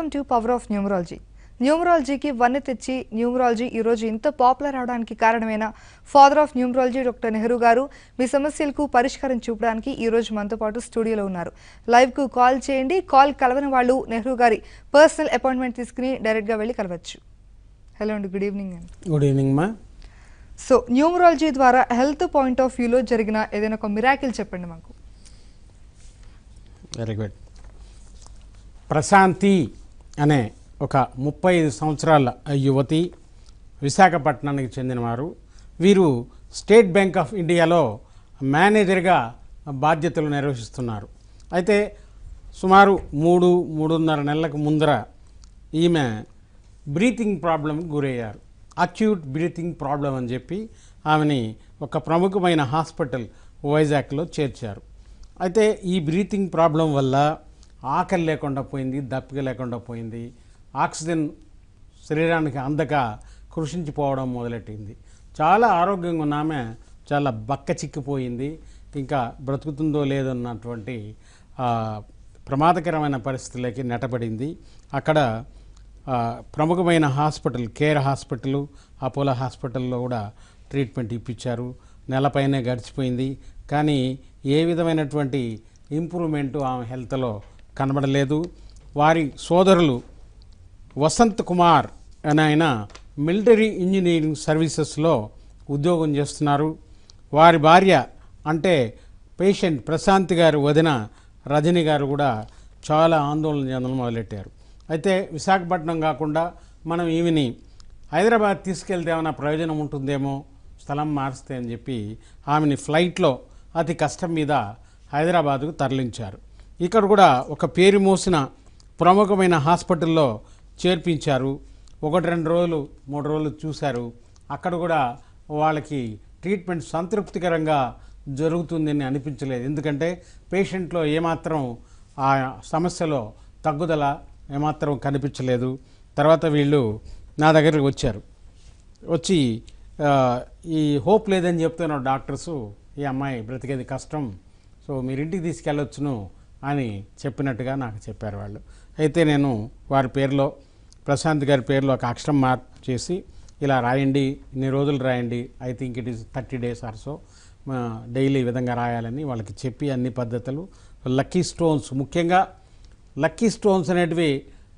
Welcome to power of numerology న్యూమరాలజీకి వన్నె తెచ్చి న్యూమరాలజీ ఈరోజు ఇంత పాపులర్ అవడానికి కారణమైన father of numerology doctor Nehru గారు మీ సమస్యలకు పరిష్కారం చూపడానికి ఈ రోజు మనతో పాటు స్టూడియోలో ఉన్నారు లైవ్కు కాల్ చేయండి కాల్ కలవని వాళ్ళు నెహ్రూ గారి పర్సనల్ అపాయింట్మెంట్ తీసుకుని డైరెక్ట్గా వెళ్ళి కలవచ్చు హలో అండి గుడ్ ఈవినింగ్ అండి గుడ్ ఈవినింగ్ మా సో న్యూమరాలజీ ద్వారా హెల్త్ పాయింట్ ఆఫ్ వ్యూలో జరిగిన ఏదైనా ఒక మిరాకిల్ చెప్పండి మాకు వెరీ గుడ్ ప్రశాంతి అనే ఒక ముప్పై ఐదు సంవత్సరాల యువతి విశాఖపట్నానికి చెందినవారు వీరు స్టేట్ బ్యాంక్ ఆఫ్ ఇండియాలో మేనేజర్గా బాధ్యతలు నిర్వహిస్తున్నారు అయితే సుమారు మూడు మూడున్నర నెలలకు ముందర ఈమె బ్రీతింగ్ ప్రాబ్లంకి గురయ్యారు అక్యూట్ బ్రీతింగ్ ప్రాబ్లం అని చెప్పి ఆమెని ఒక ప్రముఖమైన హాస్పిటల్ వైజాగ్లో చేర్చారు అయితే ఈ బ్రీతింగ్ ప్రాబ్లం వల్ల ఆకలి లేకుండా పోయింది దప్పిక లేకుండా పోయింది ఆక్సిజన్ శరీరానికి అందక కృషించిపోవడం మొదలెట్టింది చాలా ఆరోగ్యంగా ఉన్న ఆమె చాలా బక్క చిక్కిపోయింది ఇంకా బ్రతుకుతుందో లేదో అన్నటువంటి ఆ, ప్రమాదకరమైన పరిస్థితులకి నెట్టబడింది అక్కడ ఆ, ప్రముఖమైన హాస్పిటల్ కేర్ హాస్పిటల్ అపోలో హాస్పిటల్లో కూడా ట్రీట్మెంట్ ఇప్పించారు నెలపైనే గడిచిపోయింది కానీ ఏ విధమైనటువంటి ఇంప్రూవ్మెంటు ఆమె హెల్త్లో కనబడలేదు వారి సోదరులు వసంత్ కుమార్ అని ఆయన మిలిటరీ ఇంజనీరింగ్ సర్వీసెస్లో ఉద్యోగం చేస్తున్నారు వారి భార్య అంటే పేషెంట్ ప్రశాంత్ గారి వదిన రజని గారు కూడా చాలా ఆందోళన చెందడం మొదలెట్టారు అయితే విశాఖపట్నం కాకుండా మనం ఈమెని హైదరాబాద్ తీసుకెళ్తే ఏమైనా ప్రయోజనం ఉంటుందేమో స్థలం మారిస్తే అని చెప్పి ఆమెని ఫ్లైట్లో అతి కష్టం మీద హైదరాబాద్కు తరలించారు ఇక్కడ కూడా ఒక పేరు మోసిన ప్రముఖమైన హాస్పిటల్లో చేర్పించారు ఒకటి రెండు రోజులు మూడు రోజులు చూశారు అక్కడ కూడా వాళ్ళకి ట్రీట్మెంట్ సంతృప్తికరంగా జరుగుతుందని అనిపించలేదు ఎందుకంటే పేషెంట్లో ఏమాత్రం ఆ సమస్యలో తగ్గుదల ఏమాత్రం కనిపించలేదు తర్వాత వీళ్ళు నా దగ్గరికి వచ్చారు వచ్చి ఆ, ఈ హోప్ లేదని చెప్తున్న డాక్టర్సు ఈ అమ్మాయి బ్రతికేది కష్టం సో మీరు ఇంటికి తీసుకెళ్ళొచ్చును అని చెప్పినట్టుగా నాకు చెప్పారు వాళ్ళు అయితే నేను వారి పేరులో ప్రశాంత్ గారి పేరులో ఒక అక్షరం మార్పు చేసి ఇలా రాయండి ఇన్ని రోజులు రాయండి I think it is thirty days or so daily ఈ విధంగా రాయాలని వాళ్ళకి చెప్పి అన్ని పద్ధతులు లక్కీ స్టోన్స్ ముఖ్యంగా లక్కీ స్టోన్స్ అనేటివి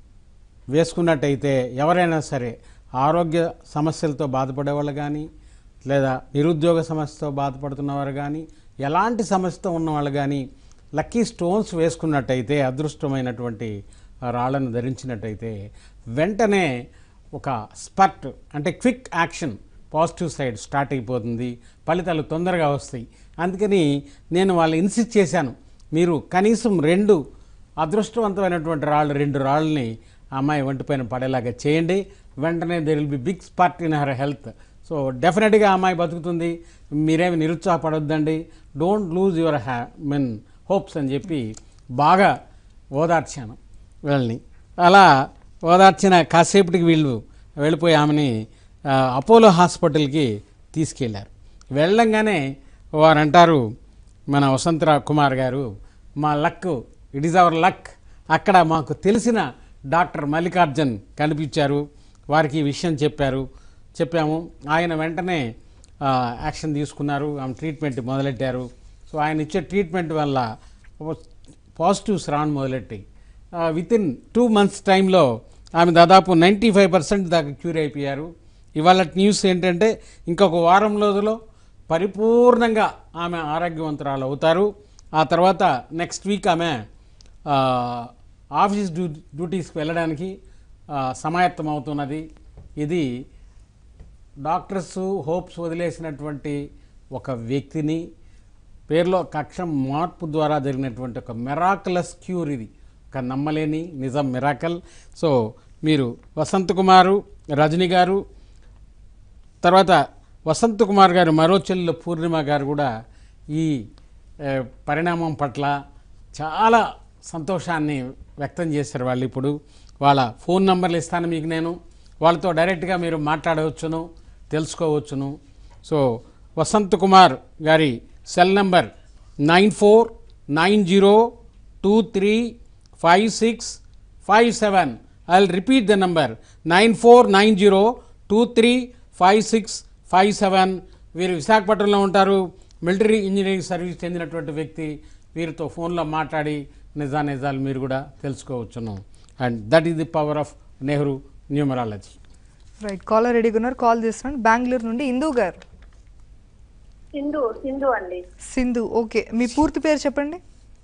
వేసుకున్నట్టయితే ఎవరైనా సరే ఆరోగ్య సమస్యలతో బాధపడేవాళ్ళు కానీ లేదా నిరుద్యోగ సమస్యతో బాధపడుతున్నవారు కానీ ఎలాంటి సమస్యతో ఉన్నవాళ్ళు కానీ లక్కీ స్టోన్స్ వేసుకున్నట్టయితే అదృష్టమైనటువంటి రాళ్లను ధరించినట్టయితే వెంటనే ఒక స్పర్ట్ అంటే quick action positive side start అయిపోతుంది ఫలితాలు తొందరగా వస్తాయి అందుకని నేను వాళ్ళు ఇన్సిస్ట్ చేశాను మీరు కనీసం రెండు అదృష్టవంతమైనటువంటి రాళ్ళు రెండు రాళ్ళని ఆ అమ్మాయి ఒంటిపైన పడేలాగా చేయండి వెంటనే there will be big spurt in her health so డెఫినెట్గా ఆ అమ్మాయి బతుకుతుంది మీరేమి నిరుత్సాహపడొద్దండి డోంట్ లూజ్ యువర్ హ్యా మెన్ హోప్స్ అని చెప్పి బాగా ఓదార్చాను వీళ్ళని అలా ఓదార్చిన కాసేపటికి వీళ్ళు వెళ్ళిపోయి ఆమెని ఆ, అపోలో హాస్పిటల్కి తీసుకెళ్ళారు వెళ్ళంగానే వారు అంటారు మన వసంతరావు కుమార్ గారు మా luck it is our luck అక్కడ మాకు తెలిసిన డాక్టర్ మల్లికార్జున్ కనిపించారు వారికి ఈ విషయం చెప్పారు చెప్పాము ఆయన వెంటనే ఆ, యాక్షన్ తీసుకున్నారు ఆమె ట్రీట్మెంట్ మొదలెట్టారు సో ఆయన ఇచ్చే ట్రీట్మెంట్ వల్ల పాజిటివ్స్ రావడం మొదలెట్టి విత్ ఇన్ టూ మంత్స్ టైంలో ఆమె దాదాపు నైంటీ ఫైవ్ పర్సెంట్ దాకా క్యూర్ అయిపోయారు ఇవాళ న్యూస్ ఏంటంటే ఇంకొక వారం రోజుల్లో పరిపూర్ణంగా ఆమె ఆరోగ్యవంతురాలు అవుతారు ఆ తర్వాత నెక్స్ట్ వీక్ ఆమె ఆ, ఆఫీస్ డ్యూ డ్యూటీస్కి వెళ్ళడానికి ఆ, సమాయత్తం అవుతున్నది ఇది డాక్టర్స్ హోప్స్ వదిలేసినటువంటి ఒక వ్యక్తిని పేరులో ఒక అక్షరం మార్పు ద్వారా జరిగినటువంటి ఒక మెరాకులస్ క్యూర్ ఇది ఒక నమ్మలేని నిజం మిరాకల్ సో మీరు వసంత్ కుమారు రజని గారు తర్వాత వసంత్ కుమార్ గారు మరో చెల్లెలు పూర్ణిమ గారు కూడా ఈ ఏ, పరిణామం పట్ల చాలా సంతోషాన్ని వ్యక్తం చేశారు వాళ్ళు ఇప్పుడు వాళ్ళ ఫోన్ నంబర్లు ఇస్తాను మీకు నేను వాళ్ళతో డైరెక్ట్గా మీరు మాట్లాడవచ్చును తెలుసుకోవచ్చును సో వసంత్ కుమార్ గారి cell number nine four nine zero two three five six five seven I will repeat the number nine four nine zero two three five six five seven వీరు విశాఖపట్నంలో ఉంటారు మిలిటరీ ఇంజనీరింగ్ సర్వీస్ చెందినటువంటి వ్యక్తి వీరితో ఫోన్లో మాట్లాడి నిజా నిజాలు మీరు కూడా తెలుసుకోవచ్చును and that is the power of Nehru numerology right caller రెడీగా ఉన్నారు కాల్ చేస్తున్నాను బెంగళూరు నుండి ఇందు గారు సింధు సింధు అండి సింధు ఓకే మీ పూర్తి పేరు చెప్పండి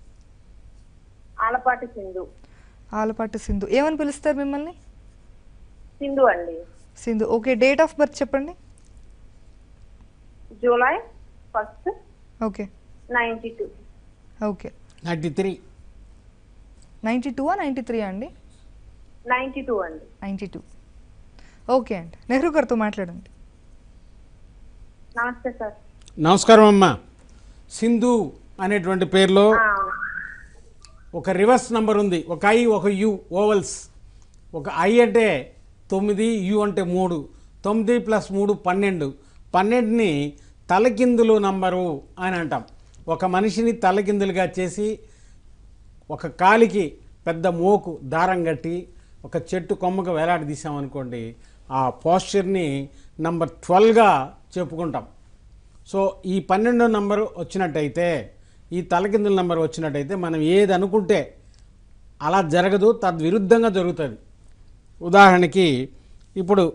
ఆలపాటి సింధు ఆలపాటి సింధు ఏమని పిలుస్తారు మిమ్మల్ని సింధు అండి Sindhu okay date of birth చెప్పండి July first okay ninety two okay ninety three ninety two ninety three అండి నైన్టీ టూ అండి నైంటీ టూ ఓకే అండి నెహ్రూ గారితో మాట్లాడండి నమస్తే సార్ నమస్కారం అమ్మా సింధు అనేటువంటి పేరులో ఆ, ఒక రివర్స్ నంబర్ ఉంది ఒక ఐ ఒక యు ఓవల్స్ ఒక ఐ అంటే తొమ్మిది యు అంటే మూడు తొమ్మిది ప్లస్ మూడు పన్నెండు పన్నెండుని తలకిందులు నంబరు అని అంటాం ఒక మనిషిని తలకిందులుగా చేసి ఒక కాలికి పెద్ద మోకు దారం కట్టి ఒక చెట్టు కొమ్మకు వేలాడదీసామనుకోండి ఆ పోస్చర్ని నంబర్ ట్వెల్వ్గా చెప్పుకుంటాం సో ఈ పన్నెండో నంబరు వచ్చినట్టయితే ఈ తలకిందుల నంబర్ వచ్చినట్టయితే మనం ఏది అనుకుంటే అలా జరగదు తద్విరుద్ధంగా జరుగుతుంది ఉదాహరణకి ఇప్పుడు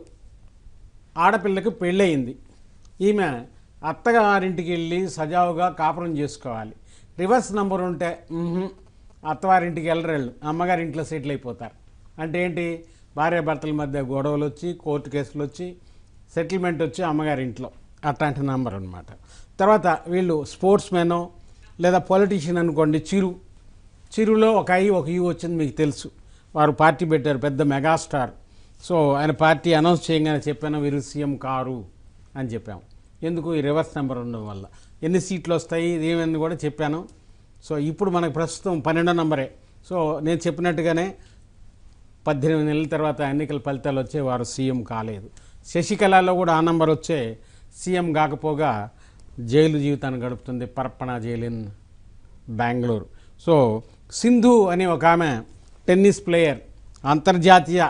ఆడపిల్లకి పెళ్ళయింది ఈమె అత్తగారింటికి వెళ్ళి సజావుగా కాపురం చేసుకోవాలి రివర్స్ నంబర్ ఉంటే మ్హూ, అత్తవారింటికి వెళ్ళరేళ్ళు అమ్మగారింట్లో సెటిల్ అయిపోతారు అంటే ఏంటి భార్య భర్తల మధ్య గొడవలు వచ్చి కోర్టు కేసులు వచ్చి సెటిల్మెంట్ వచ్చి అమ్మగారింట్లో అట్లాంటి నంబర్ అనమాట తర్వాత వీళ్ళు స్పోర్ట్స్ మెనో లేదా పొలిటీషియన్ అనుకోండి చిరు చిరులో ఒక ఐ ఒక యూ వచ్చింది మీకు తెలుసు వారు పార్టీ పెట్టారు పెద్ద మెగాస్టార్ సో ఆయన పార్టీ అనౌన్స్ చేయగానే చెప్పాను వీరు సీఎం కారు అని చెప్పాము ఎందుకు ఈ రివర్స్ నెంబర్ ఉండడం వల్ల ఎన్ని సీట్లు వస్తాయి ఏమని కూడా చెప్పాను సో ఇప్పుడు మనకు ప్రస్తుతం పన్నెండో నంబరే సో నేను చెప్పినట్టుగానే పద్దెనిమిది నెలల తర్వాత ఎన్నికల ఫలితాలు వచ్చే వారు సీఎం కాలేదు శశికళలో కూడా ఆ నంబర్ వచ్చే సీఎం కాకపోగా జైలు జీవితాన్ని గడుపుతుంది Parappana jail in Bengaluru so Sindhu అనే ఒక ఆమె టెన్నిస్ ప్లేయర్ అంతర్జాతీయ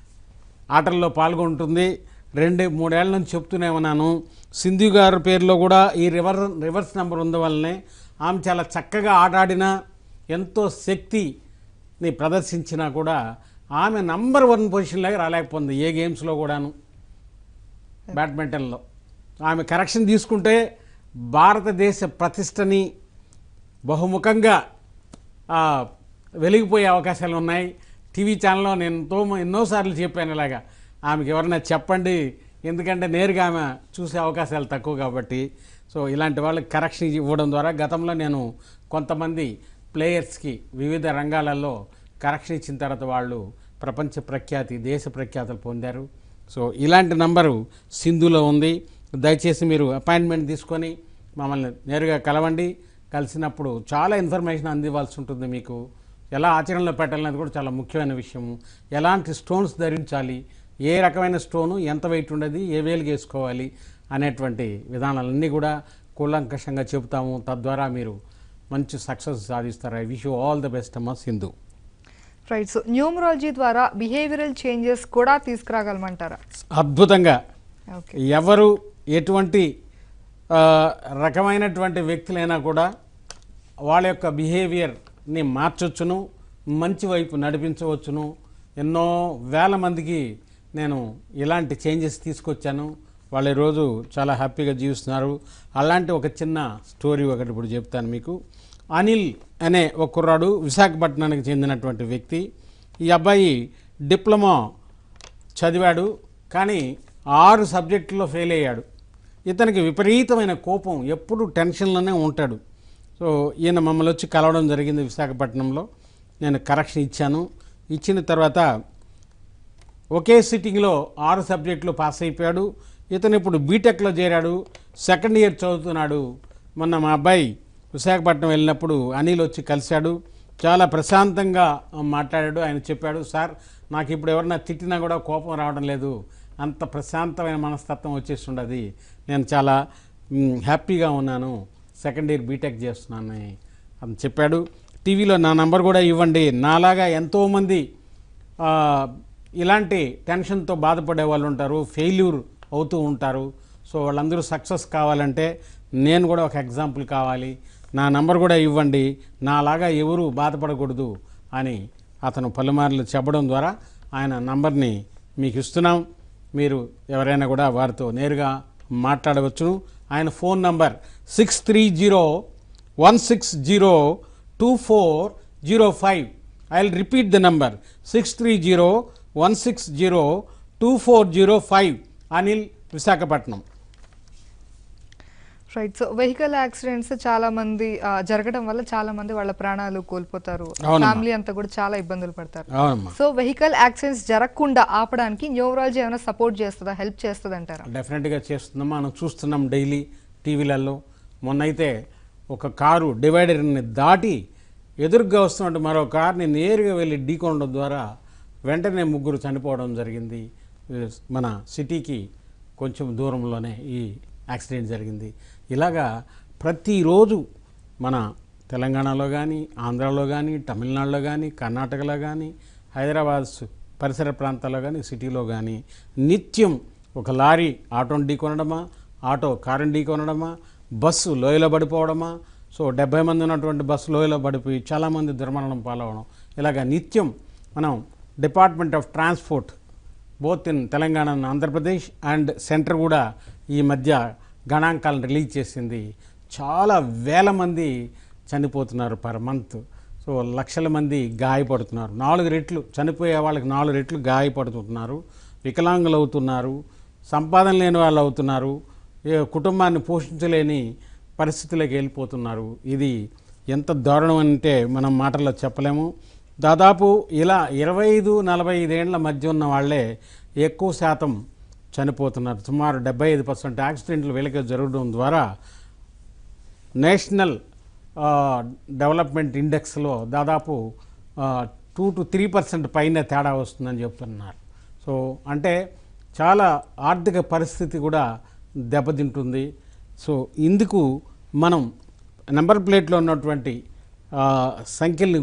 ఆటల్లో పాల్గొంటుంది రెండు మూడేళ్ల నుంచి చెప్తూనే ఉన్నాను సింధు గారి పేరులో కూడా ఈ రివర్ రివర్స్ నెంబర్ వల్లనే ఆమె చాలా చక్కగా ఆట ఆడినా ఎంతో శక్తిని ప్రదర్శించినా కూడా ఆమె నంబర్ వన్ పొజిషన్లోకి రాలేకపోయింది ఏ గేమ్స్లో కూడాను బ్యాడ్మింటన్లో ఆమె కరెక్షన్ తీసుకుంటే భారతదేశ ప్రతిష్టని బహుముఖంగా ఆ, వెలిగిపోయే అవకాశాలు ఉన్నాయి టీవీ ఛానల్లో నేను ఎంతో ఎన్నోసార్లు చెప్పాను ఇలాగా ఆమెకి ఎవరైనా చెప్పండి ఎందుకంటే నేరుగా ఆమె చూసే అవకాశాలు తక్కువ కాబట్టి సో ఇలాంటి వాళ్ళకి కరెక్షన్ ఇవ్వడం ద్వారా గతంలో నేను కొంతమంది ప్లేయర్స్కి వివిధ రంగాలలో కరెక్షన్ ఇచ్చిన తర్వాత వాళ్ళు ప్రపంచ ప్రఖ్యాతి దేశ ప్రఖ్యాతులు పొందారు సో ఇలాంటి నంబరు సింధులో ఉంది దయచేసి మీరు అపాయింట్మెంట్ తీసుకొని మమ్మల్ని నేరుగా కలవండి కలిసినప్పుడు చాలా ఇన్ఫర్మేషన్ అందివ్వాల్సి ఉంటుంది మీకు ఎలా ఆచరణలో పెట్టాలనేది కూడా చాలా ముఖ్యమైన విషయము ఎలాంటి స్టోన్స్ ధరించాలి ఏ రకమైన స్టోను ఎంత వెయిట్ ఉండదు ఏ వేలుగా వేసుకోవాలి అనేటువంటి విధానాలన్నీ కూడా కూలంకషంగా చెబుతాము తద్వారా మీరు మంచి సక్సెస్ సాధిస్తారు I wish you all the best అమ్మ సింధు రైట్ సో న్యూమరాలజీ ద్వారా బిహేవియరల్ చేంజెస్ కూడా తీసుకురాగలమంటారా అద్భుతంగా ఓకే ఎవరు ఎటువంటి ఆ, రకమైనటువంటి వ్యక్తులైనా కూడా వాళ్ళ యొక్క బిహేవియర్ని మార్చొచ్చును మంచి వైపు నడిపించవచ్చును ఎన్నో వేల మందికి నేను ఇలాంటి చేంజెస్ తీసుకొచ్చాను వాళ్ళు ఈరోజు చాలా హ్యాపీగా జీవిస్తున్నారు అలాంటి ఒక చిన్న స్టోరీ ఒకటి ఇప్పుడు చెప్తాను మీకు అనిల్ అనే ఒక కుర్రాడు విశాఖపట్నానికి చెందినటువంటి వ్యక్తి ఈ అబ్బాయి డిప్లొమా చదివాడు కానీ ఆరు సబ్జెక్టుల్లో ఫెయిల్ అయ్యాడు ఇతనికి విపరీతమైన కోపం ఎప్పుడు టెన్షన్లోనే ఉంటాడు సో ఈయన మమ్మల్ని వచ్చి కలవడం జరిగింది విశాఖపట్నంలో నేను కరెక్షన్ ఇచ్చాను ఇచ్చిన తర్వాత ఒకే సిట్టింగ్లో ఆరు సబ్జెక్టులు పాస్ అయిపోయాడు ఇతను ఇప్పుడు బీటెక్లో చేరాడు సెకండ్ ఇయర్ చదువుతున్నాడు మొన్న మా అబ్బాయి విశాఖపట్నం వెళ్ళినప్పుడు అనిల్ వచ్చి కలిశాడు చాలా ప్రశాంతంగా మాట్లాడాడు ఆయన చెప్పాడు సార్ నాకు ఇప్పుడు ఎవరన్నా తిట్టినా కూడా కోపం రావడం లేదు అంత ప్రశాంతమైన మనస్తత్వం వచ్చేస్తుండది నేను చాలా మ్, హ్యాపీగా ఉన్నాను సెకండ్ ఇయర్ బీటెక్ చేస్తున్నానని అని చెప్పాడు టీవీలో నా నంబర్ కూడా ఇవ్వండి నాలాగా ఎంతోమంది ఆ, ఇలాంటి టెన్షన్తో బాధపడే వాళ్ళు ఉంటారు ఫెయిల్యూర్ అవుతూ ఉంటారు సో వాళ్ళందరూ సక్సెస్ కావాలంటే నేను కూడా ఒక ఎగ్జాంపుల్ కావాలి నా నంబర్ కూడా ఇవ్వండి నాలాగా ఎవరు బాధపడకూడదు అని అతను పలుమార్లు చెప్పడం ద్వారా ఆయన నంబర్ని మీకు ఇస్తున్నాం మీరు ఎవరైనా కూడా వారితో నేరుగా మాట్లాడవచ్చును ఆయన phone number six three zero one six zero two four zero five I will repeat the number six three zero one six zero two four zero five Anil Visakhapatnam right so vehicle accidents చాలా మంది ఆ, జరగడం వల్ల చాలా మంది వాళ్ళ ప్రాణాలు కోల్పోతారు అవునమ్మా. ఫ్యామిలీ అంతా కూడా చాలా ఇబ్బందులు పడతారు అవునమ్మా సో వెహికల్ యాక్సిడెంట్స్ జరగకుండా ఆపడానికి న్యూమరాలజీ ఏమైనా సపోర్ట్ చేస్తుందా హెల్ప్ చేస్తుంది అంటారా డెఫినెట్గా చేస్తున్నాం మనం చూస్తున్నాం డైలీ టీవీలలో మొన్నైతే ఒక కారు డివైడర్ని దాటి ఎదురుగా వస్తున్నట్టు మరో కార్ని నేరుగా వెళ్ళి ఢీకొనడం ద్వారా వెంటనే ముగ్గురు చనిపోవడం జరిగింది మన సిటీకి కొంచెం దూరంలోనే ఈ యాక్సిడెంట్ జరిగింది ఇలాగా ప్రతిరోజు మన తెలంగాణలో కానీ ఆంధ్రాలో కానీ తమిళనాడులో కానీ కర్ణాటకలో కానీ హైదరాబాద్ సు- పరిసర ప్రాంతాల్లో కానీ సిటీలో కానీ నిత్యం ఒక లారీ ఆటోని ఢీకొనడమా ఆటో కారుని ఢీకొనడమా బస్సు లోయలో పడిపోవడమా సో డెబ్బై మంది ఉన్నటువంటి బస్సు లోయలో పడిపోయి చాలామంది దుర్మరణం పాలవడం ఇలాగ నిత్యం మనం department of transport both in Telangana and Andhra Pradesh and centre కూడా ఈ మధ్య గణాంకాలను రిలీజ్ చేసింది చాలా వేల మంది చనిపోతున్నారు పర్ మంత్ సో లక్షల మంది గాయపడుతున్నారు నాలుగు రెట్లు చనిపోయే వాళ్ళకి నాలుగు రెట్లు గాయపడుతున్నారు వికలాంగులు అవుతున్నారు సంపాదన లేని వాళ్ళు అవుతున్నారు ఏ కుటుంబాన్ని పోషించలేని పరిస్థితులకు వెళ్ళిపోతున్నారు ఇది ఎంత దారుణం అంటే మనం మాటల్లో చెప్పలేము దాదాపు ఇలా ఇరవై ఐదు నలభై ఐదేళ్ల మధ్య ఉన్న వాళ్ళే ఎక్కువ శాతం చనిపోతున్నారు సుమారు డెబ్బై ఐదు పర్సెంట్ యాక్సిడెంట్లు వీళ్ళకే జరగడం ద్వారా నేషనల్ ఆ, డెవలప్మెంట్ ఇండెక్స్లో దాదాపు టూ టు త్రీ పర్సెంట్ పైన తేడా వస్తుందని చెప్తున్నారు సో అంటే చాలా ఆర్థిక పరిస్థితి కూడా దెబ్బతింటుంది సో ఇందుకు మనం నెంబర్ ప్లేట్లో ఉన్నటువంటి ఆ, సంఖ్యల్ని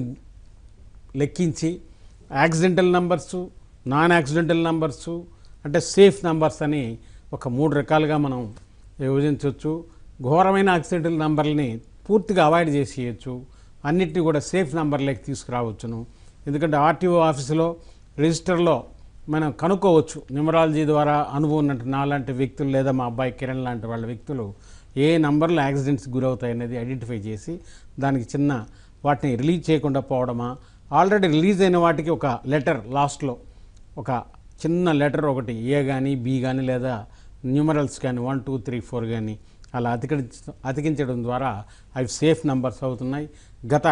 లెక్కించి accidental numbers non accidental numbers అంటే సేఫ్ నంబర్స్ అని ఒక మూడు రకాలుగా మనం విభజించవచ్చు ఘోరమైన యాక్సిడెంటల్ నంబర్లని పూర్తిగా అవాయిడ్ చేసేయచ్చు అన్నిటిని కూడా సేఫ్ నంబర్లోకి తీసుకురావచ్చును ఎందుకంటే ఆర్టీఓ ఆఫీసులో రిజిస్టర్లో మనం కనుక్కోవచ్చు న్యూమరాలజీ ద్వారా అనుభవం ఉన్నట్టు నాలాంటి వ్యక్తులు లేదా మా అబ్బాయి కిరణ్ లాంటి వాళ్ళ వ్యక్తులు ఏ నంబర్లో యాక్సిడెంట్స్ గురవుతాయి అనేది ఐడెంటిఫై చేసి దానికి చిన్న వాటిని రిలీజ్ చేయకుండా పోవడమా ఆల్రెడీ రిలీజ్ అయిన వాటికి ఒక లెటర్ లాస్ట్లో ఒక చిన్న లెటర్ ఒకటి ఏ కానీ బి కానీ లేదా న్యూమరల్స్ కానీ వన్ టూ త్రీ ఫోర్ కానీ అలా అతికించ అతికించడం ద్వారా అవి సేఫ్ నంబర్స్ అవుతున్నాయి గత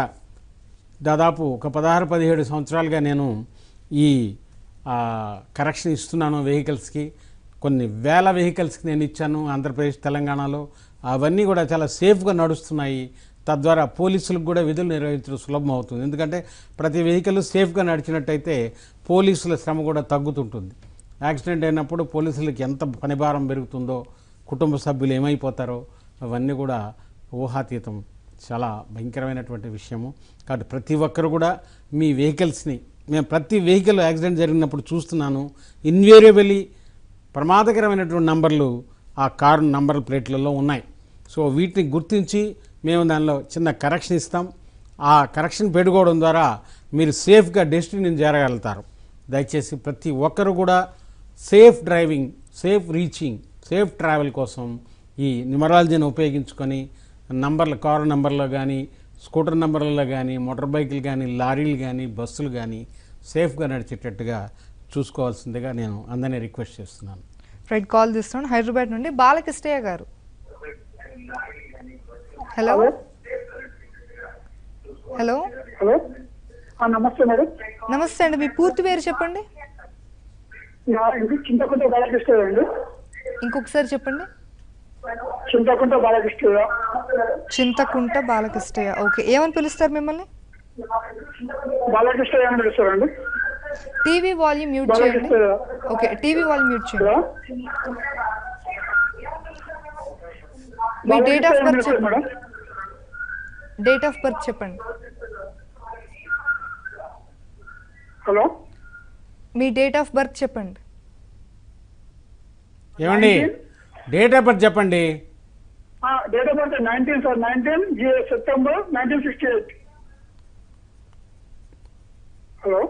దాదాపు ఒక పదహారు పదిహేడు సంవత్సరాలుగా నేను ఈ ఆ, కరెక్షన్ ఇస్తున్నాను వెహికల్స్కి కొన్ని వేల వెహికల్స్కి నేను ఇచ్చాను ఆంధ్రప్రదేశ్ తెలంగాణలో అవన్నీ కూడా చాలా సేఫ్గా నడుస్తున్నాయి తద్వారా పోలీసులకు కూడా విధులు నిర్వహించడం సులభం అవుతుంది ఎందుకంటే ప్రతి వెహికల్ సేఫ్గా నడిచినట్టయితే పోలీసుల శ్రమ కూడా తగ్గుతుంటుంది యాక్సిడెంట్ అయినప్పుడు పోలీసులకి ఎంత పనిభారం పెరుగుతుందో కుటుంబ సభ్యులు ఏమైపోతారో అవన్నీ కూడా ఊహాతీతం చాలా భయంకరమైనటువంటి విషయము కాబట్టి ప్రతి ఒక్కరు కూడా మీ వెహికల్స్ని మేము ప్రతి వెహికల్ యాక్సిడెంట్ జరిగినప్పుడు చూస్తున్నాను ఇన్వేరియబుల్లీ ప్రమాదకరమైనటువంటి నంబర్లు ఆ కారు నంబర్ ప్లేట్లలో ఉన్నాయి సో వీటిని గుర్తించి మేము దానిలో చిన్న కరెక్షన్ ఇస్తాం ఆ కరెక్షన్ పెట్టుకోవడం ద్వారా మీరు సేఫ్గా డెస్టినీని చేరగలుగుతారు దయచేసి ప్రతి ఒక్కరు కూడా safe driving safe reaching safe travel కోసం ఈ న్యూమరాలజీని ఉపయోగించుకొని నంబర్ల కారు నంబర్లో కానీ స్కూటర్ నంబర్లలో కానీ మోటార్ బైకులు కానీ లారీలు కానీ బస్సులు కానీ సేఫ్గా నడిచేటట్టుగా చూసుకోవాల్సిందిగా నేను అందరినీ రిక్వెస్ట్ చేస్తున్నాను రైట్ కాల్ తీస్తున్నాను హైదరాబాద్ నుండి బాలకృష్ణయ్య గారు హలో హలో హలో ఆ, నమస్తే మేడం నమస్తే అండి మీ పూర్తి పేరు చెప్పండి నా ఇంటి చింతకుంట బాలకృష్ణ అండి ఇంకొకసారి చెప్పండి చింతకుంట బాలకృష్ణ చింతకుంట బాలకృష్ణయ్య ఓకే ఏమని పిలుస్తారు మిమ్మల్ని బాలకృష్ణ ఏమని పిలుస్తారండి టీవీ వాల్యూమ్ మ్యూట్ చేయండి Balakrishna okay TV volume mute చేయండి హలో మీ డేట్ ఆఫ్ బాలకృష్ణ ఏమని బర్త్ పిలుస్తారు మేడం డేట్ ఆఫ్ బర్త్ చెప్పండి హలో మీ డేట్ ఆఫ్ బర్త్ చెప్పండి ఏమండి డేట్ ఆఫ్ బర్త్ చెప్పండి date of birth nineteen sir nineteen September nineteen sixty eight hello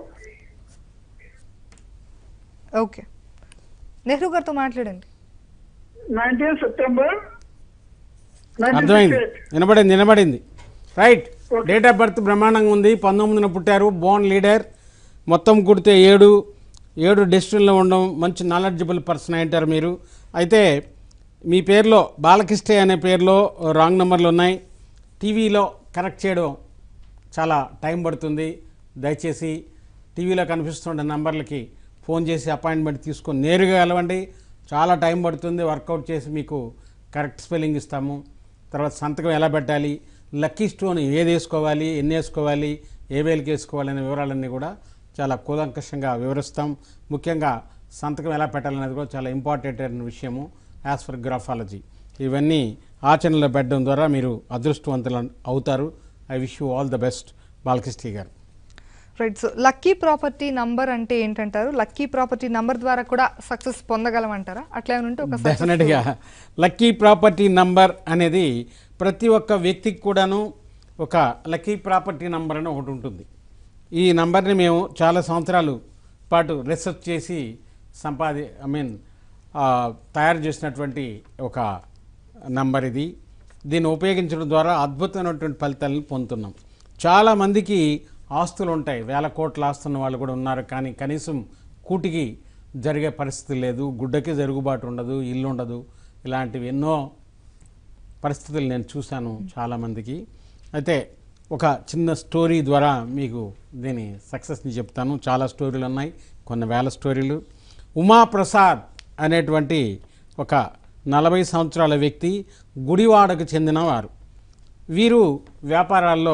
okay Nehru గారితో మాట్లాడండి నైన్టీన్ సెప్టెంబర్ నైన్టీన్ అర్థమైంది సిక్స్టీ ఎయిట్ వినబడింది వినబడింది రైట్ డేట్ ఆఫ్ బర్త్ బ్రహ్మాండంగా ఉంది పంతొమ్మిదిన పుట్టారు బోర్న్ లీడర్ మొత్తం కుడితే ఏడు ఏడు డెస్టిన్లో ఉండడం మంచి నాలెడ్జబుల్ పర్సన్ అంటారు మీరు అయితే మీ పేరులో బాలకృష్ణ అనే పేరులో రాంగ్ నెంబర్లు ఉన్నాయి టీవీలో కరెక్ట్ చేయడం చాలా టైం పడుతుంది దయచేసి టీవీలో కనిపిస్తున్న నంబర్లకి ఫోన్ చేసి అపాయింట్మెంట్ తీసుకొని నేరుగా వెళ్ళవండి చాలా టైం పడుతుంది వర్కౌట్ చేసి మీకు కరెక్ట్ స్పెల్లింగ్ ఇస్తాము తర్వాత సంతకం ఎలా పెట్టాలి లక్కీ స్టోన్ ఏది వేసుకోవాలి ఎన్ని వేసుకోవాలి ఏ వేలకి వేసుకోవాలి అనే వివరాలన్నీ కూడా చాలా కూలంకషంగా వివరిస్తాం ముఖ్యంగా సంతకం ఎలా పెట్టాలనేది కూడా చాలా ఇంపార్టెంట్ అయిన విషయము యాజ్ ఫర్ గ్రాఫాలజీ ఇవన్నీ ఆచరణలో పెట్టడం ద్వారా మీరు అదృష్టవంతులు అవుతారు I wish you all the best Balakrishna గారు right so lucky property number అంటే ఏంటంటారు లక్కీ ప్రాపర్టీ నంబర్ ద్వారా కూడా సక్సెస్ పొందగలమంటారా అట్లా ఏమైనా ఉంటే ఒక success డెఫినెట్గా లక్కీ ప్రాపర్టీ నంబర్ అనేది ప్రతి ఒక్క వ్యక్తికి కూడాను ఒక లక్కీ ప్రాపర్టీ నంబర్ అని ఒకటి ఉంటుంది ఈ నంబర్ని మేము చాలా సంవత్సరాలు పాటు రీసెర్చ్ చేసి సంపాది ఐ మీన్ తయారు చేసినటువంటి ఒక నంబర్ ఇది దీన్ని ఉపయోగించడం ద్వారా అద్భుతమైనటువంటి ఫలితాలను పొందుతున్నాం చాలామందికి ఆస్తులు ఉంటాయి వేల కోట్ల ఆస్తున్న వాళ్ళు కూడా ఉన్నారు కానీ కనీసం కూటికి జరిగే పరిస్థితి లేదు గుడ్డకి జరుగుబాటు ఉండదు ఇల్లు ఉండదు ఇలాంటివి ఎన్నో పరిస్థితులు నేను చూశాను చాలామందికి అయితే ఒక చిన్న స్టోరీ ద్వారా మీకు దీని సక్సెస్ని చెప్తాను చాలా స్టోరీలు ఉన్నాయి కొన్ని వేల స్టోరీలు ఉమాప్రసాద్ అనేటువంటి ఒక నలభై సంవత్సరాల వ్యక్తి గుడివాడకు చెందిన వారు వీరు వ్యాపారాల్లో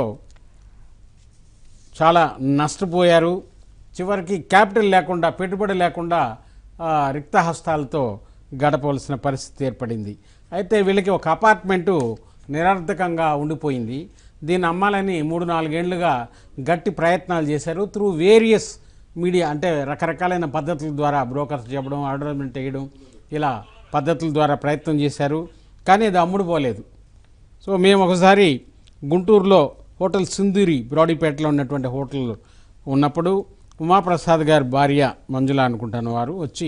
చాలా నష్టపోయారు చివరికి క్యాపిటల్ లేకుండా పెట్టుబడి లేకుండా ఆ, రిక్తహస్తాలతో గడపవలసిన పరిస్థితి ఏర్పడింది అయితే వీళ్ళకి ఒక అపార్ట్మెంటు నిరర్థకంగా ఉండిపోయింది దీన్ని అమ్మాలని మూడు నాలుగేళ్లుగా గట్టి ప్రయత్నాలు చేశారు త్రూ వేరియస్ మీడియా అంటే రకరకాలైన పద్ధతుల ద్వారా బ్రోకర్స్ చెప్పడం అడ్వర్టైజ్మెంట్ వేయడం ఇలా పద్ధతుల ద్వారా ప్రయత్నం చేశారు కానీ అది అమ్ముడుపోలేదు సో మేము ఒకసారి గుంటూరులో హోటల్ సింధూరి బ్రాడీపేటలో ఉన్నటువంటి హోటల్ ఉన్నప్పుడు ఉమాప్రసాద్ గారి భార్య మంజుల అనుకుంటాను వారు వచ్చి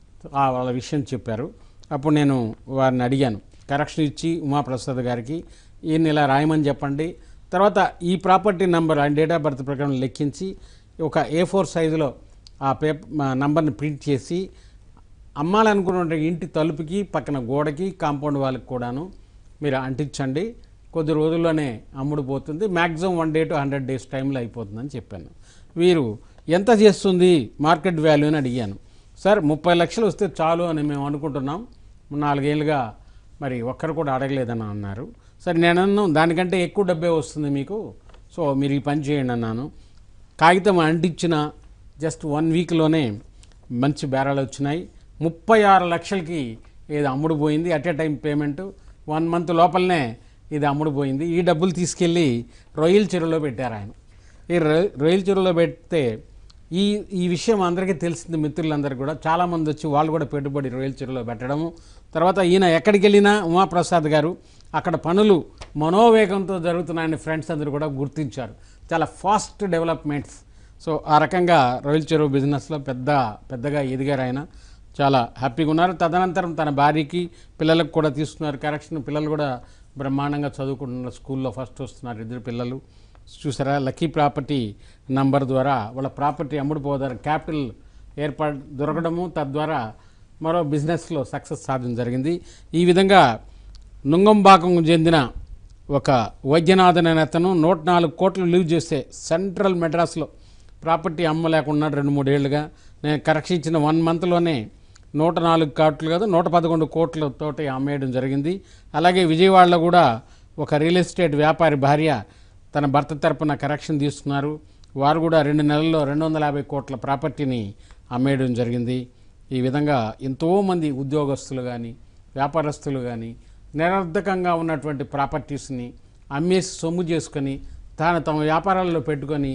ఆ వాళ్ళ విషయం చెప్పారు అప్పుడు నేను వారిని అడిగాను కరెక్షన్ ఇచ్చి ఉమాప్రసాద్ గారికి ఈయన ఇలా రాయమని చెప్పండి తర్వాత ఈ ప్రాపర్టీ నెంబర్ ఆయన డేట్ ఆఫ్ బర్త్ ప్రకారం లెక్కించి ఒక ఏ ఫోర్ సైజులో ఆ పేపర్ నంబర్ని ప్రింట్ చేసి అమ్మాలనుకున్న ఇంటి తలుపుకి పక్కన గోడకి కాంపౌండ్ వాళ్ళకి కూడాను మీరు అంటించండి కొద్ది రోజుల్లోనే అమ్ముడు పోతుంది maximum one day to hundred days టైంలో అయిపోతుందని చెప్పాను వీరు ఎంత చేస్తుంది మార్కెట్ వాల్యూ అని అడిగాను సార్ ముప్పై లక్షలు వస్తే చాలు అని మేము అనుకుంటున్నాం నాలుగేళ్ళుగా మరి ఒక్కరు కూడా అడగలేదని అన్నారు సరే నేను అన్నాను దానికంటే ఎక్కువ డబ్బే వస్తుంది మీకు సో మీరు ఈ పని చేయండి అన్నాను కాగితం అంటించిన జస్ట్ వన్ వీక్లోనే మంచి బేరాలు వచ్చినాయి ముప్పై ఆరు లక్షలకి ఇది అమ్ముడు పోయింది at a time payment one month లోపలనే ఇది అమ్ముడు పోయింది ఈ డబ్బులు తీసుకెళ్ళి రొయ్యల చెరువులో పెట్టారు ఆయన ఈ రొ- రొయ్యల చెరువులో పెడితే ఈ ఈ విషయం అందరికీ తెలిసింది మిత్రులందరికీ కూడా చాలామంది వచ్చి వాళ్ళు కూడా పెట్టుబడి రొయ్యల చెరువులో పెట్టడము తర్వాత ఈయన ఎక్కడికి వెళ్ళినా ఉమాప్రసాద్ గారు అక్కడ పనులు మనోవేగంతో జరుగుతున్నాయని ఫ్రెండ్స్ అందరూ కూడా గుర్తించారు చాలా ఫాస్ట్ డెవలప్మెంట్స్ సో ఆ రకంగా రొయ్యల చెరువు బిజినెస్లో పెద్ద పెద్దగా ఎదిగారు ఆయన చాలా హ్యాపీగా ఉన్నారు తదనంతరం తన భార్యకి పిల్లలకు కూడా తీసుకున్నారు కరెక్షన్ పిల్లలు కూడా బ్రహ్మాండంగా చదువుకుంటున్నారు స్కూల్లో ఫస్ట్ వస్తున్నారు ఇద్దరు పిల్లలు చూసారా లక్కీ ప్రాపర్టీ నంబర్ ద్వారా వాళ్ళ ప్రాపర్టీ అమ్ముడుపోదారు క్యాపిటల్ ఏర్పాటు దొరకడము తద్వారా మరో బిజినెస్లో సక్సెస్ సాధన జరిగింది ఈ విధంగా నుంగంబాకం చెందిన ఒక వైద్యనాథన్ అనే అతను నూట నాలుగు కోట్లు లీవ్ చేస్తే సెంట్రల్ మెడ్రాస్లో ప్రాపర్టీ అమ్మలేకున్నాడు రెండు మూడేళ్లుగా నేను కరెక్షన్ ఇచ్చిన వన్ మంత్లోనే నూట నాలుగు కోట్లు కాదు నూట పదకొండు కోట్లతోటి అమ్మేయడం జరిగింది అలాగే విజయవాడలో కూడా ఒక రియల్ ఎస్టేట్ వ్యాపారి భార్య తన భర్త తరపున కరెక్షన్ తీసుకున్నారు వారు కూడా రెండు నెలల్లో రెండు వందల యాభై కోట్ల ప్రాపర్టీని అమ్మేయడం జరిగింది ఈ విధంగా ఎంతోమంది ఉద్యోగస్తులు కానీ వ్యాపారస్తులు కానీ నిరర్ధకంగా ఉన్నటువంటి ప్రాపర్టీస్ని అమ్మేసి సొమ్ము చేసుకొని తాను తమ వ్యాపారాల్లో పెట్టుకొని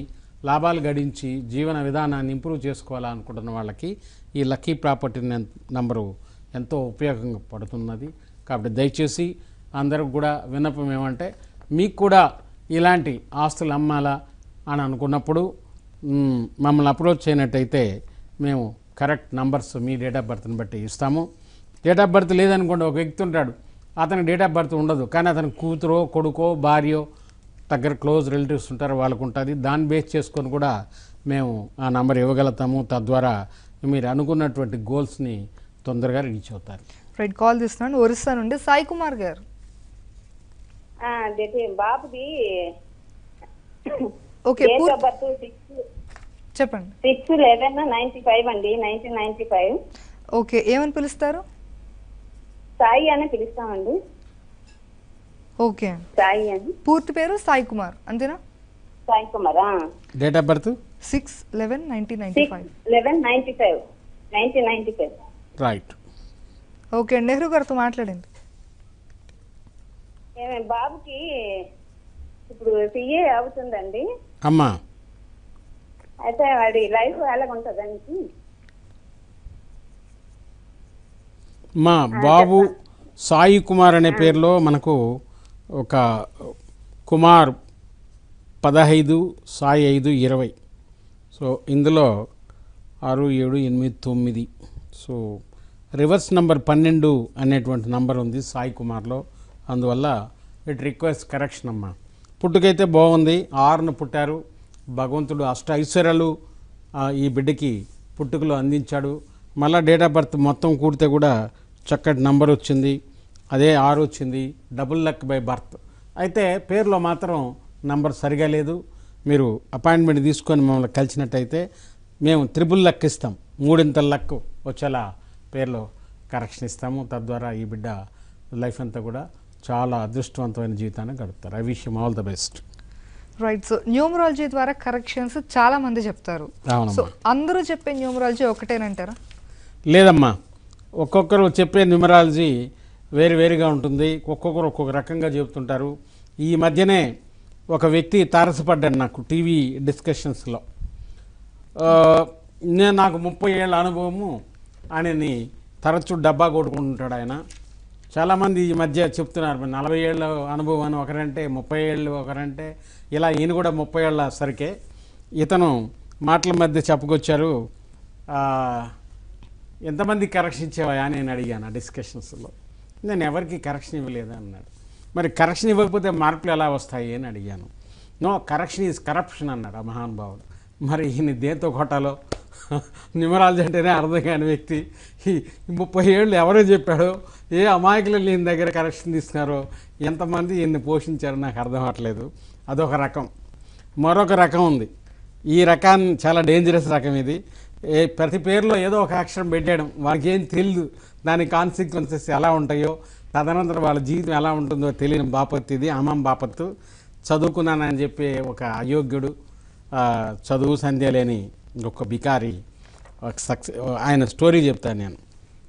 లాభాలు గడించి జీవన విధానాన్ని ఇంప్రూవ్ చేసుకోవాలనుకుంటున్న వాళ్ళకి ఈ లక్కీ ప్రాపర్టీ నెం- నంబరు ఎంతో ఉపయోగంగా పడుతున్నది కాబట్టి దయచేసి అందరికి కూడా విన్నపం ఏమంటే మీకు కూడా ఇలాంటి ఆస్తులు అమ్మాలా అని అనుకున్నప్పుడు మ్, మమ్మల్ని అప్రోచ్ చేయనట్టయితే మేము కరెక్ట్ నంబర్స్ మీ డేట్ ఆఫ్ బర్త్ని బట్టి ఇస్తాము డేట్ ఆఫ్ బర్త్ లేదనుకోండి ఒక వ్యక్తి ఉంటాడు అతనికి డేట్ ఆఫ్ బర్త్ ఉండదు కానీ అతని కూతురో కొడుకో భార్యో దగ్గర క్లోజ్ రిలేటివ్స్ ఉంటారు వాళ్ళకు ఉంటుంది దాన్ని బేస్ చేసుకొని కూడా మేము ఆ నంబర్ ఇవ్వగలుగుతాము తద్వారా మీరు అనుకున్నటువంటి గోల్స్ని తొందరగా రీచ్ అవుతారు రైట్ కాల్ తీస్తున్నాను ఒరిస్సా నుండి సాయి కుమార్ గారు అదే బాబుది ఓకే డేట్ పూర్- ఆఫ్ బర్త్ సిక్స్ చెప్పండి సిక్స్ లెవెన్ నైన్టీ ఫైవ్ అండి నైన్టీన్ నైన్టీ ఫైవ్ ఓకే ఏమని పిలుస్తారు సాయి అని పిలుస్తామండి ఓకే సాయి అని పూర్తి పేరు సాయి కుమార్ అంతేనా సాయి కుమారా date of birth six eleven nineteen ninety six five eleven ninety five nineteen ninety five right okay Nehru గారితో మాట్లాడండి ఏమే బాబుకి ఇప్పుడు సిఏ అవుతుందండి అమ్మా అయితే వాడి లైఫ్ ఎలాగుంటుందండి మా బాబు సాయి కుమార్ అనే పేరులో మనకు ఒక కుమార్ పదహైదు సాయి ఐదు ఇరవై సో ఇందులో ఆరు ఏడు ఎనిమిది తొమ్మిది సో రివర్స్ నంబర్ పన్నెండు అనేటువంటి నంబర్ ఉంది సాయి కుమార్లో అందువల్ల ఇట్ రిక్వెస్ట్ కరెక్షన్ అమ్మా పుట్టుకైతే బాగుంది ఆరును పుట్టారు భగవంతుడు అష్ట ఐశ్వర్యాలు ఆ, ఈ బిడ్డకి పుట్టుకలో అందించాడు మళ్ళా డేట్ ఆఫ్ బర్త్ మొత్తం కూడితే కూడా చక్కటి నంబర్ వచ్చింది అదే ఆరు వచ్చింది డబుల్ లక్ బై బర్త్ అయితే పేరులో మాత్రం నంబర్ సరిగా లేదు మీరు అపాయింట్మెంట్ తీసుకొని మమ్మల్ని కలిసినట్టయితే మేము త్రిబుల్ లక్ ఇస్తాం మూడింతల లక్ వచ్చేలా పేర్లో కరెక్షన్ ఇస్తాము తద్వారా ఈ బిడ్డ లైఫ్ అంతా కూడా చాలా అదృష్టవంతమైన జీవితాన్ని గడుపుతారు I wish all the best right so numerology ద్వారా కరెక్షన్స్ చాలా మంది చెప్తారు అవునమ్మా. సో అందరూ చెప్పే న్యూమరాలజీ ఒకటేనంటారా లేదమ్మా ఒక్కొక్కరు చెప్పే న్యూమరాలజీ వేరు వేరుగా ఉంటుంది ఒక్కొక్కరు ఒక్కొక్క రకంగా చెబుతుంటారు ఈ మధ్యనే ఒక వ్యక్తి తారసపడ్డాడు నాకు టీవీ డిస్కషన్స్లో ఆ, నేను నాకు ముప్పై ఏళ్ళ అనుభవము ఆయనని తరచూ డబ్బా కొట్టుకుంటుంటాడు ఆయన చాలామంది ఈ మధ్య చెప్తున్నారు మరి నలభై ఏళ్ళ అనుభవం అని ఒకరంటే ముప్పై ఏళ్ళు ఒకరంటే ఇలా ఈయన కూడా ముప్పై ఏళ్ళ సరికే ఇతను మాటల మధ్య చెప్పుకొచ్చారు ఆ, ఎంతమంది కరెక్షన్ ఇచ్చేవా అని నేను అడిగాను ఆ డిస్కషన్స్లో నేను ఎవరికి కరెక్షన్ ఇవ్వలేదు అన్నాడు మరి కరెక్షన్ ఇవ్వకపోతే మార్పులు ఎలా వస్తాయి అని అడిగాను నో కరెక్షన్ ఈజ్ కరప్షన్ అన్నాడు ఆ మహానుభావుడు మరి ఈయన దేంతో కొట్టాలో న్యూమరాలజీ అంటేనే అర్థం కాని వ్యక్తి ఈ ముప్పై ఏళ్ళు ఎవరో చెప్పాడో ఏ అమాయకులు ఈయన దగ్గర కరెక్షన్ తీసుకున్నారో ఎంతమంది ఈయన్ని పోషించారో నాకు అర్థం అవ్వట్లేదు అదొక రకం మరొక రకం ఉంది ఈ రకాన్ని చాలా డేంజరస్ రకం ఇది ఏ ప్రతి పేరులో ఏదో ఒక అక్షరం పెట్టేయడం వారికి ఏం తెలియదు దాని కాన్సిక్వెన్సెస్ ఎలా ఉంటాయో తదనంతరం వాళ్ళ జీవితం ఎలా ఉంటుందో తెలియని బాపత్తు ఇది అమ్మం బాపత్తు చదువుకున్నానని చెప్పే ఒక అయోగ్యుడు ఆ, చదువు సంధ్య లేని ఒక బికారి ఒక సక్సెస్ ఆయన స్టోరీ చెప్తాను నేను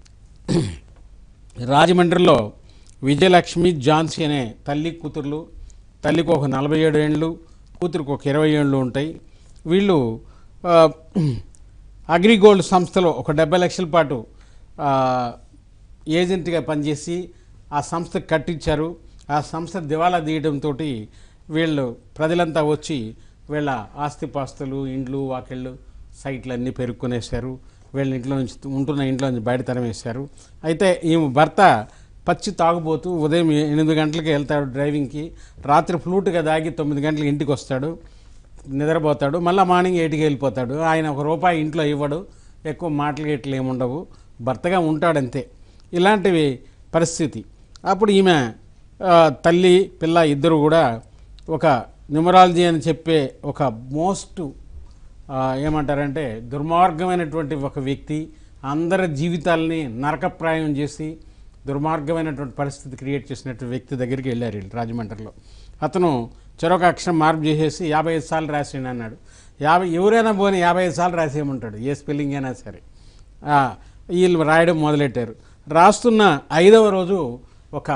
రాజమండ్రిలో విజయలక్ష్మి ఝాన్సీ అనే తల్లి కూతుర్లు తల్లికి ఒక నలభై ఏడు ఏండ్లు కూతురికి ఒక ఇరవై ఏళ్ళు ఉంటాయి వీళ్ళు ఆ, అగ్రిగోల్డ్ సంస్థలో ఒక డెబ్బై లక్షల పాటు ఆ, ఏజెంట్గా పనిచేసి ఆ సంస్థ కట్టించారు ఆ సంస్థ దివాలా తీయడంతో వీళ్ళు ప్రజలంతా వచ్చి వీళ్ళ ఆస్తిపాస్తులు ఇండ్లు వాకిళ్ళు సైట్లు అన్నీ పెరుక్కునేశారు వీళ్ళ ఇంట్లో నుంచి ఉంటున్న ఇంట్లో నుంచి బయట తరమేశారు అయితే ఈమె భర్త పచ్చి తాగుబోతూ ఉదయం ఎనిమిది గంటలకి వెళ్తాడు డ్రైవింగ్కి రాత్రి ఫ్లూట్గా దాగి తొమ్మిది గంటలకు ఇంటికి వస్తాడు నిద్రపోతాడు మళ్ళీ మార్నింగ్ ఎయిట్కి వెళ్ళిపోతాడు ఆయన ఒక రూపాయి ఇంట్లో ఇవ్వడు ఎక్కువ మాటలు గిట్లు ఏముండవు భర్తగా ఉంటాడంతే ఇలాంటివి పరిస్థితి అప్పుడు ఈమె ఆ, తల్లి పిల్ల ఇద్దరు కూడా ఒక న్యూమరాలజీ అని చెప్పే ఒక మోస్ట్ ఆ, ఏమంటారంటే దుర్మార్గమైనటువంటి ఒక వ్యక్తి అందరి జీవితాలని నరకప్రాయం చేసి దుర్మార్గమైనటువంటి పరిస్థితి క్రియేట్ చేసినటువంటి వ్యక్తి దగ్గరికి వెళ్ళారు వీళ్ళు రాజమండ్రిలో అతను చెరొక అక్షరం మార్పు చేసేసి యాభై ఐదు సార్లు రాసేయండి అన్నాడు యాభై ఎవరైనా పోని యాభై ఐదు సార్లు రాసేయమంటాడు ఏ స్పెల్లింగ్ అయినా సరే ఆ, వీళ్ళు రాయడం మొదలెట్టారు రాస్తున్న ఐదవ రోజు ఒక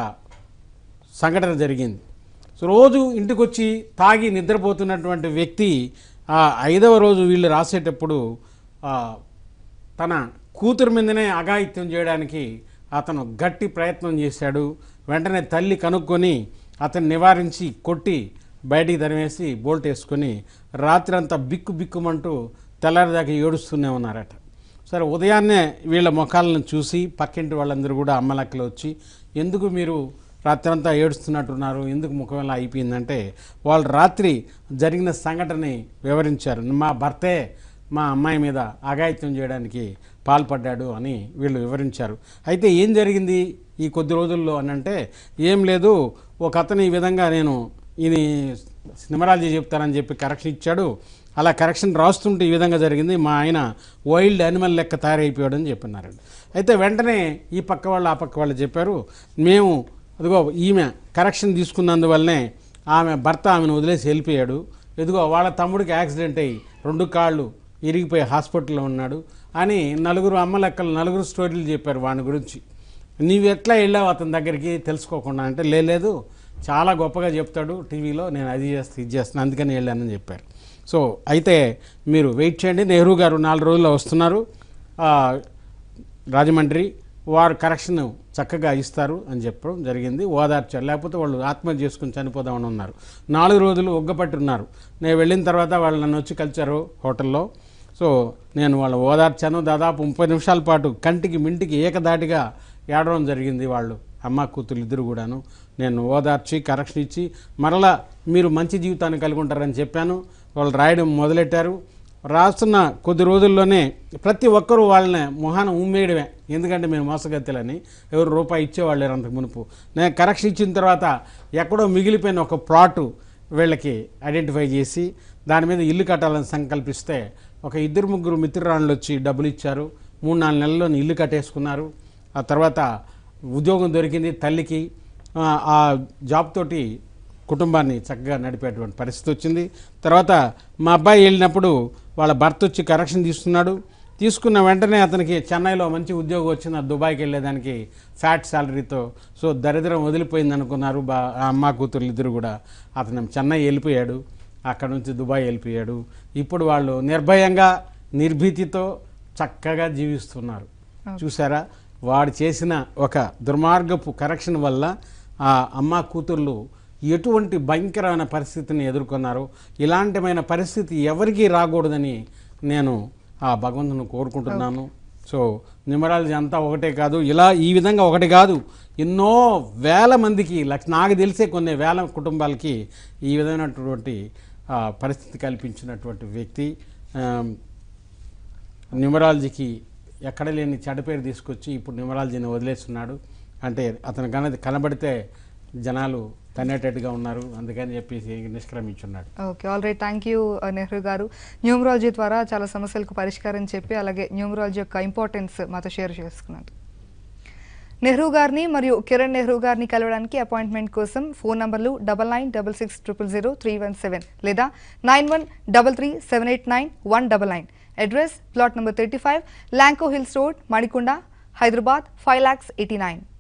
సంఘటన జరిగింది సో రోజు ఇంటికి వచ్చి తాగి నిద్రపోతున్నటువంటి వ్యక్తి ఆ ఐదవ రోజు వీళ్ళు రాసేటప్పుడు ఆ, తన కూతురు మీదనే అఘాయిత్యం చేయడానికి అతను గట్టి ప్రయత్నం చేశాడు వెంటనే తల్లి కనుక్కొని అతన్ని నివారించి కొట్టి బయటికి తరిమేసి బోల్ట్ వేసుకొని రాత్రంతా బిక్కు బిక్కుమంటూ తెల్లారిదాకా ఏడుస్తూనే ఉన్నారట సరే ఉదయాన్నే వీళ్ళ ముఖాలను చూసి పక్కింటి వాళ్ళందరూ కూడా అమ్మలక్కలు వచ్చి ఎందుకు మీరు రాత్రంతా ఏడుస్తున్నట్టున్నారు ఎందుకు ముఖం ఇలా అయిపోయిందంటే వాళ్ళు రాత్రి జరిగిన సంఘటనని వివరించారు మా భర్తే మా అమ్మాయి మీద అఘాయిత్యం చేయడానికి పాల్పడ్డాడు అని వీళ్ళు వివరించారు అయితే ఏం జరిగింది ఈ కొద్ది రోజుల్లో అని అంటే ఏం లేదు ఒక అతను ఈ విధంగా నేను ఈయన సినిమరాలజీ చెప్తానని చెప్పి కరెక్షన్ ఇచ్చాడు అలా కరెక్షన్ రాస్తుంటే ఈ విధంగా జరిగింది మా ఆయన వైల్డ్ యానిమల్ లెక్క తయారైపోయాడు అని చెప్పినారండి అయితే వెంటనే ఈ పక్క వాళ్ళు ఆ పక్క వాళ్ళు చెప్పారు మేము అదిగో ఈమె కరెక్షన్ తీసుకున్నందువల్లనే ఆమె భర్త ఆమెను వదిలేసి వెళ్ళిపోయాడు ఎదుగో వాళ్ళ తమ్ముడికి యాక్సిడెంట్ అయ్యి రెండు కాళ్ళు ఇరిగిపోయి హాస్పిటల్లో ఉన్నాడు అని నలుగురు అమ్మ లెక్కలు నలుగురు స్టోరీలు చెప్పారు వాని గురించి నీవు ఎట్లా వెళ్ళావు అతని దగ్గరికి తెలుసుకోకుండా అంటే "లే- లేదు చాలా గొప్పగా చెప్తాడు టీవీలో నేను అది చేస్తా ఇది చేస్తాను అందుకని వెళ్ళానని చెప్పారు సో అయితే మీరు వెయిట్ చేయండి నెహ్రూ గారు నాలుగు రోజుల్లో వస్తున్నారు ఆ, రాజమండ్రి వారు కరెక్షన్ చక్కగా ఇస్తారు అని చెప్పడం జరిగింది ఓదార్చారు లేకపోతే వాళ్ళు ఆత్మహత్య చేసుకుని చనిపోదామని ఉన్నారు నాలుగు రోజులు ఒగ్గపట్టి ఉన్నారు నేను వెళ్ళిన తర్వాత వాళ్ళు నన్ను వచ్చి కలిశారు హోటల్లో సో నేను వాళ్ళ ఓదార్చాను దాదాపు ముప్పై నిమిషాల పాటు కంటికి మింటికి ఏకదాటిగా ఏడవడం జరిగింది వాళ్ళు అమ్మ కూతురు ఇద్దరు కూడాను నేను ఓదార్చి కరెక్షన్ ఇచ్చి మరలా మీరు మంచి జీవితాన్ని కలిగి ఉంటారని చెప్పాను వాళ్ళు రాయడం మొదలెట్టారు రాస్తున్న కొద్ది రోజుల్లోనే ప్రతి ఒక్కరూ వాళ్ళని మొహాన ఉమ్మేయడమే ఎందుకంటే మేము మోసగత్తెలని ఎవరు రూపాయి ఇచ్చేవాళ్ళు లేరు అంతకు మునుపు నేను కరెక్షన్ ఇచ్చిన తర్వాత ఎక్కడో మిగిలిపోయిన ఒక ప్లాటు వీళ్ళకి ఐడెంటిఫై చేసి దాని మీద ఇల్లు కట్టాలని సంకల్పిస్తే ఒక ఇద్దరు ముగ్గురు మిత్రురాళ్ళు వచ్చి డబ్బులు ఇచ్చారు మూడు నాలుగు నెలల్లో ఇల్లు కట్టేసుకున్నారు ఆ తర్వాత ఉద్యోగం దొరికింది తల్లికి ఆ, ఆ జాబ్ తోటి కుటుంబాన్ని చక్కగా నడిపేటువంటి పరిస్థితి వచ్చింది తర్వాత మా అబ్బాయి వెళ్ళినప్పుడు వాళ్ళ భర్త వచ్చి కరెక్షన్ తీసుకున్నాడు తీసుకున్న వెంటనే అతనికి చెన్నైలో మంచి ఉద్యోగం వచ్చింది ఆ దుబాయ్కి వెళ్ళేదానికి ఫ్యాట్ శాలరీతో సో దరిద్రం వదిలిపోయింది అనుకున్నారు బా ఆ అమ్మ కూతురు ఇద్దరు కూడా అతను చెన్నై వెళ్ళిపోయాడు అక్కడ నుంచి దుబాయ్ వెళ్ళిపోయాడు ఇప్పుడు వాళ్ళు నిర్భయంగా నిర్భీతితో చక్కగా జీవిస్తున్నారు చూసారా వాడు చేసిన ఒక దుర్మార్గపు కరెక్షన్ వల్ల ఆ అమ్మ కూతుర్లు ఎటువంటి భయంకరమైన పరిస్థితిని ఎదుర్కొన్నారు ఇలాంటిమైన పరిస్థితి ఎవరికీ రాకూడదని నేను ఆ భగవంతుని కోరుకుంటున్నాను సో న్యూమరాలజీ అంతా ఒకటే కాదు ఇలా ఈ విధంగా ఒకటి కాదు ఎన్నో వేల మందికి లక్ష నాకు తెలిసే కొన్ని వేల కుటుంబాలకి ఈ విధమైనటువంటి ఆ, పరిస్థితి కల్పించినటువంటి వ్యక్తి ఆ, న్యూమరాలజీకి ఎక్కడ లేని చెడ్డ పేరు తీసుకొచ్చి ఇప్పుడు న్యూమరాలజీని వదిలేస్తున్నాడు అంటే అతను కన కనబడితే జనాలు తన్నేటట్టుగా ఉన్నారు అందుకని చెప్పేసి నిష్క్రమించున్నాడు okay all right thank you Nehru గారు న్యూమరాలజీ ద్వారా చాలా సమస్యలకు పరిష్కారం చెప్పి అలాగే న్యూమరాలజీ యొక్క ఇంపార్టెన్స్ మాతో షేర్ చేసుకున్నారు నెహ్రూ గారిని మరియు కిరణ్ నెహ్రూ గారిని కలవడానికి అపాయింట్మెంట్ కోసం ఫోన్ నంబర్లు double nine double six triple zero three one seven లేదా nine one double three seven eight nine one double nine address plot number thirty five Lanco hills road Manikonda Hyderabad five lakhs eighty nine